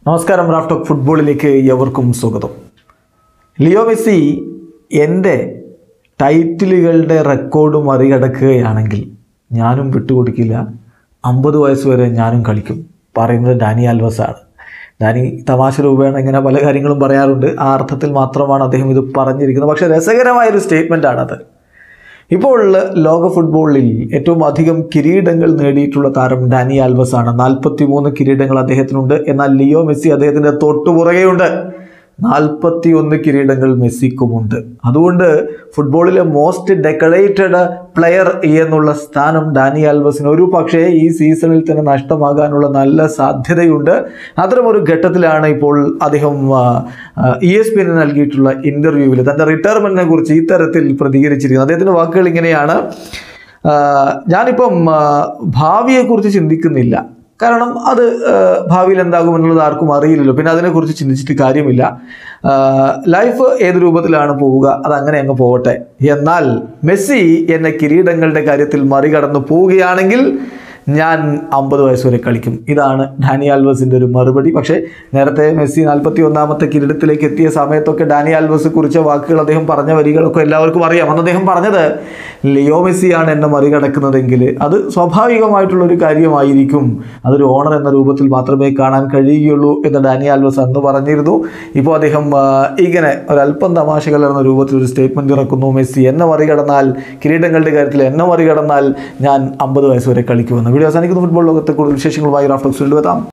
നമസ്കാരം raft of ഫുട്ബോളിലേക്ക് എവർക്കും സ്വാഗതം ലിയോ മെസ്സി എൻ്റെ ടൈറ്റിലുകളുടെ റെക്കോർഡ് മറികടക്കുകയാണെങ്കിൽ ഞാനും വിട്ടുകൊടുക്കില്ല അമ്പത് വയസ്സ് വരെ ഞാനും കളിക്കും പറയുന്നത് ഡാനി ആൽവസ് ആണ് ഡാനി തമാശ രൂപേണ ഇങ്ങനെ പല കാര്യങ്ങളും പറയാറുണ്ട് ആ അർത്ഥത്തിൽ മാത്രമാണ് അദ്ദേഹം ഇത് പറഞ്ഞിരിക്കുന്നത് പക്ഷേ രസകരമായൊരു സ്റ്റേറ്റ്മെൻ്റ് ആണത് ഇപ്പോൾ ലോക ഫുട്ബോളിൽ ഏറ്റവും അധികം കിരീടങ്ങൾ നേടിയിട്ടുള്ള താരം ഡാനി ആൽവസ് ആണ് നാൽപ്പത്തി മൂന്ന് കിരീടങ്ങൾ അദ്ദേഹത്തിനുണ്ട് എന്നാൽ ലിയോ മെസ്സി അദ്ദേഹത്തിൻ്റെ തൊട്ടുപുറകെയുണ്ട് നാൽപ്പത്തി ഒന്ന് കിരീടങ്ങൾ മെസ്സിക്കുമുണ്ട് അതുകൊണ്ട് ഫുട്ബോളിലെ മോസ്റ്റ് ഡെക്കറേറ്റഡ് പ്ലെയർ എന്നുള്ള സ്ഥാനം ഡാനി ആൽവസിന് ഒരു പക്ഷേ ഈ സീസണിൽ തന്നെ നഷ്ടമാകാനുള്ള നല്ല സാധ്യതയുണ്ട് അത്തരമൊരു ഘട്ടത്തിലാണ് ഇപ്പോൾ അദ്ദേഹം ഇ എസ് പി നൽകിയിട്ടുള്ള ഇൻ്റർവ്യൂവിൽ തൻ്റെ റിട്ടയർമെൻറ്റിനെ കുറിച്ച് ഇത്തരത്തിൽ പ്രതികരിച്ചിരിക്കുന്നത് അദ്ദേഹത്തിൻ്റെ വാക്കുകൾ ഇങ്ങനെയാണ് ആ, ഞാനിപ്പം ആ, ഭാവിയെക്കുറിച്ച് ചിന്തിക്കുന്നില്ല കാരണം അത് ആ, ഭാവിയിൽ എന്താകുമെന്നുള്ളത് ആർക്കും അറിയില്ലല്ലോ പിന്നെ അതിനെക്കുറിച്ച് ചിന്തിച്ചിട്ട് കാര്യമില്ല ആ, ലൈഫ് ഏത് രൂപത്തിലാണ് പോവുക അത് അങ്ങനെ അങ്ങ് പോവട്ടെ എന്നാൽ മെസ്സി എന്നെ കിരീടങ്ങളുടെ കാര്യത്തിൽ മറികടന്ന് പോവുകയാണെങ്കിൽ ഞാൻ അമ്പത് വയസ്സ് വരെ കളിക്കും ഇതാണ് ഡാനി ആൽവസിൻ്റെ ഒരു മറുപടി പക്ഷേ നേരത്തെ മെസ്സി നാൽപ്പത്തി ഒന്നാമത്തെ കിരീടത്തിലേക്ക് എത്തിയ സമയത്തൊക്കെ ഡാനി ആൽവസ് കുറിച്ച വാക്കുകൾ അദ്ദേഹം പറഞ്ഞ വരികളൊക്കെ എല്ലാവർക്കും അറിയാം അന്ന് അദ്ദേഹം പറഞ്ഞത് ലിയോ മെസ്സിയാണ് എന്നെ മറികടക്കുന്നതെങ്കിൽ അത് സ്വാഭാവികമായിട്ടുള്ളൊരു കാര്യമായിരിക്കും അതൊരു ഓണർ എന്ന രൂപത്തിൽ മാത്രമേ കാണാൻ കഴിയുകയുള്ളൂ എന്ന് ഡാനി ആൽവസ് അന്ന് പറഞ്ഞിരുന്നു ഇപ്പോൾ അദ്ദേഹം ആ, ഇങ്ങനെ ഒരല്പം തമാശ കലർന്ന രൂപത്തിൽ ഒരു സ്റ്റേറ്റ്മെൻറ്റ് ഇറക്കുന്നു മെസ്സി എന്നെ മറികടന്നാൽ കിരീടങ്ങളുടെ കാര്യത്തിൽ എന്നെ മറികടന്നാൽ ഞാൻ അമ്പത് വയസ്സ് വരെ കളിക്കുമെന്ന് വീഡിയോ അവസാനിക്കുന്ന ഫുട്ബോൾ ലോകത്തെ കൂടുതൽ വിശേഷങ്ങളുമായി റാഫ്റ്റോക്സ് എത്താം